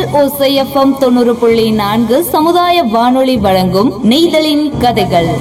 ஓசை எஃப்எம் தொண்ணூறு புள்ளி நான்கு சமுதாய வானொலி வழங்கும் நெய்தலின் கதைகள்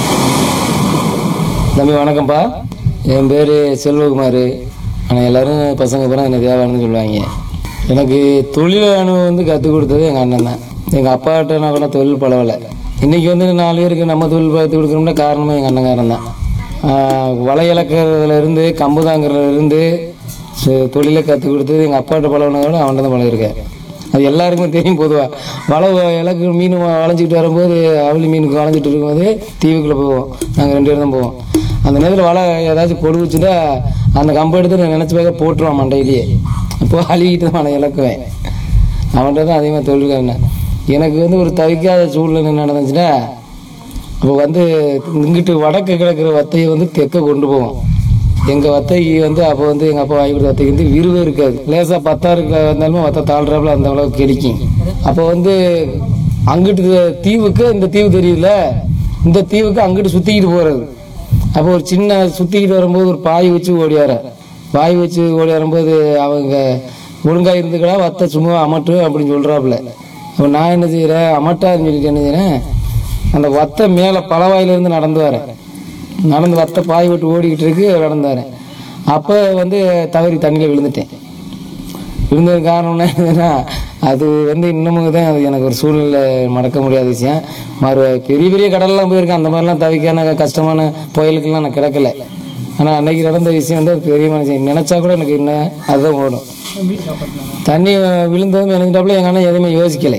தம்பி வணக்கம்ப்பா என் பேர் செல்வகுமார் ஆனால் எல்லாரும் பசங்க பூரா என்னை தேவானு சொல்லுவாங்க எனக்கு தொழில் அனுபவம் வந்து கற்றுக் கொடுத்தது எங்கள் அண்ணன் தான் எங்கள் அப்பாட்ட நான் கூட தொழில் பழவலை இன்றைக்கி வந்து நாலு பேருக்கு நம்ம தொழில் பார்த்து கொடுக்கணும்னா காரணமே எங்கள் அண்ணங்காரன் தான் ஆஹ் வலை இழக்கிறதுலேருந்து கம்பு தாங்கிறதுலேருந்து சு- தொழிலை கற்றுக் கொடுத்தது எங்கள் அப்பாட்ட பழகினதோட அவன்கிட்ட தான் பழகிருக்கேன் அது எல்லாருக்குமே தெரியும் பொதுவாக வலை இலக்கு மீன் வ- வளைஞ்சிக்கிட்டு வரும்போது அவளி மீனுக்கு வளைஞ்சிட்டு இருக்கும்போது தீவுக்குள்ளே போவோம் நாங்கள் ரெண்டு பேரும் தான் போவோம் அந்த நேரத்தில் வலை ஏதாச்சும் கொடுவுச்சுட்டா அந்த கம்பை எடுத்து நான் நினச்சி பார்க்க போட்டுருவான் மண்டையிலேயே அப்போ அழுகிட்டு தான் நான் இழக்குவேன் அவன்கிட்ட தான் அதிகமாக தொழில்காரன் எனக்கு வந்து ஒரு தவிக்காத சூழ்நிலை என்ன நடந்துச்சுன்னா அப்போ வந்து இங்கிட்டு வடக்கு கிடக்கிற வத்தையை வந்து தெற்க கொண்டு போவோம் எங்கள் வத்தைக்கு வந்து அப்போ வந்து எங்கள் அப்பா வாங்கி கொடுத்த வத்தைக்கு வந்து விருவே இருக்காது லேசாக பத்தாறுக்கு வந்தாலுமே வத்தை தாழ்றாப்புல அந்த அளவுக்கு கிடைக்கும் அப்போ வந்து அங்கிட்டு தீவுக்கு இந்த தீவு தெரியுதுல இந்த தீவுக்கு அங்கிட்டு சுற்றிக்கிட்டு போகிறது அப்போ ஒரு சின்ன சுற்றிக்கிட்டு வரும்போது ஒரு பாய் வச்சு ஓடியார பாய் வச்சு ஓடி வரும்போது அவங்க ஒழுங்கா இருந்துக்கடா வத்தை சும்மா அமட்டு அப்படின்னு சொல்கிறாப்புல அப்போ நான் என்ன செய்கிறேன் அமட்டான்னு சொல்லிட்டு என்ன செய்கிறேன் அந்த வத்தை மேலே பலவாயிலிருந்து நடந்து வரேன் நடந்து வத்தை பாய் விட்டு ஓடிக்கிட்டு இருக்கு நடந்து வரேன் அப்போ வந்து தவறி தண்ணியில் விழுந்துட்டேன் விழுந்தது காரணம் என்னன்னா அது வந்து இன்னமும் தான் அது எனக்கு ஒரு சூழ்நிலை மறக்க முடியாத விஷயம் மறு பெரிய பெரிய கடல்லாம் போயிருக்கேன் அந்த மாதிரிலாம் தவிக்கான கஷ்டமான புயலுக்கெல்லாம் நான் கிடக்கல ஆனால் அன்னைக்கு நடந்த விஷயம் வந்து அது பெரிய மனுஷன் நினச்சா கூட எனக்கு என்ன அதுதான் ஓடும் தண்ணி விழுந்ததும் நினைஞ்சிட்டாப்புல எங்கள் அண்ணன் எதுவுமே யோசிக்கலை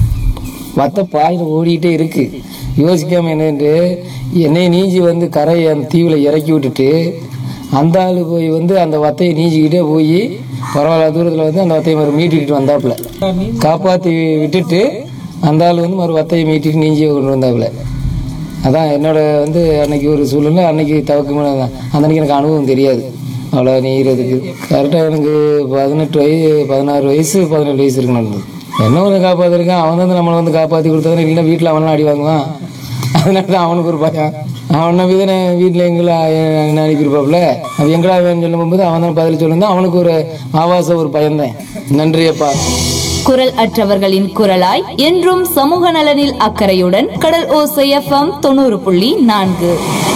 வத்த பாயில் ஓடிக்கிட்டே இருக்கு யோசிக்காம என்னன்ட்டு என்னை நீஞ்சி வந்து கரையை அந்த தீவில் இறக்கி விட்டுட்டு அந்த ஆள் போய் வந்து அந்த வத்தையை நீஞ்சிக்கிட்டே போய் பரவாயில்ல தூரத்தில் வந்து அந்த வத்தையை மறு மீட்டிக்கிட்டு வந்தாப்புல காப்பாற்றி விட்டுட்டு அந்த ஆள் வந்து மறு வத்தையை மீட்டிட்டு நீஞ்சி கொண்டு வந்தாப்புல அதான் என்னோட வந்து அன்னைக்கு ஒரு சூழ்நிலை அன்னைக்கு தவக்கு மேலே தான் அந்த அன்னைக்கு எனக்கு அனுபவம் தெரியாது அவ்வளோ நீகிறதுக்கு கரெக்டாக எனக்கு பதினெட்டு வயசு பதினாறு வயசு பதினெட்டு வயசு இருக்கு நடந்தது என்ன ஒன்று காப்பாற்றிருக்கான் அவன் வந்து நம்மளை வந்து காப்பாற்றி கொடுத்தவன இல்லைன்னா வீட்டில் அவன்லாம் அடி வாங்குவான் அதனால தான் அவனுக்கு ஒரு பயம் அவன் நம்பி தானே வீட்டில் எங்களை என்ன அனுப்பியிருப்பாப்புல அது எங்கடா வேணும்னு சொல்லும்போது அவன் தான் பதில் சொல்லியிருந்தான் அவனுக்கு ஒரு ஆபாச ஒரு பயந்தேன் நன்றி அப்பா குரல் அற்றவர்களின் குரலாய் என்றும் சமூக நலனில் அக்கறையுடன் கடல் ஓசை எஃப்எம் தொண்ணூறு புள்ளி நான்கு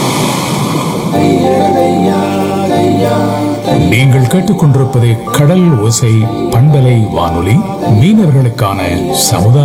நீங்கள் கேட்டுக்கொண்டிருப்பது கடல் ஓசை பண்பலை வானொலி மீனவர்களுக்கான சமுதாய